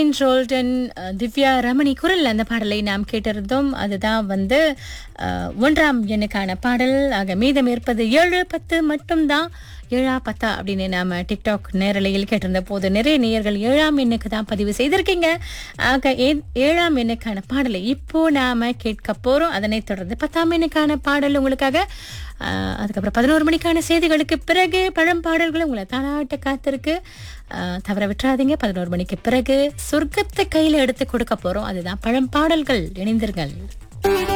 ஜெயின் ரோல்டன் அஹ், திவ்யா ரமணி குரல் அந்த பாடலை நாம் கேட்டிருந்தோம் அதுதான் வந்து அஹ், ஒன்றாம் எண்ணுக்கான பாடல் ஆக மீதம் இருப்பது ஏழு பத்து மட்டும்தான் ஏழா பத்தா அப்படின்னு நாம டிக்டாக் நேரலையில் கேட்டிருந்த போது நிறைய நேயர்கள் ஏழாம் எண்ணுக்கு தான் பதிவு செய்திருக்கீங்க ஆக ஏ- ஏழாம் எண்ணுக்கான பாடலை இப்போ நாம கேட்க போறோம் அதனைத் தொடர்ந்து பத்தாம் எண்ணுக்கான பாடல் உங்களுக்காக ஆஹ், அதுக்கப்புறம் பதினோரு மணிக்கான செய்திகளுக்கு பிறகு பழம் பாடல்கள் உங்களை தாளாட்ட காத்திருக்கு ஆஹ், தவற விட்டுறாதீங்க பதினோரு மணிக்கு பிறகு சொர்க்கத்தை கையில எடுத்து கொடுக்க போறோம் அதுதான் பழம் பாடல்கள் இணைந்திருங்கள்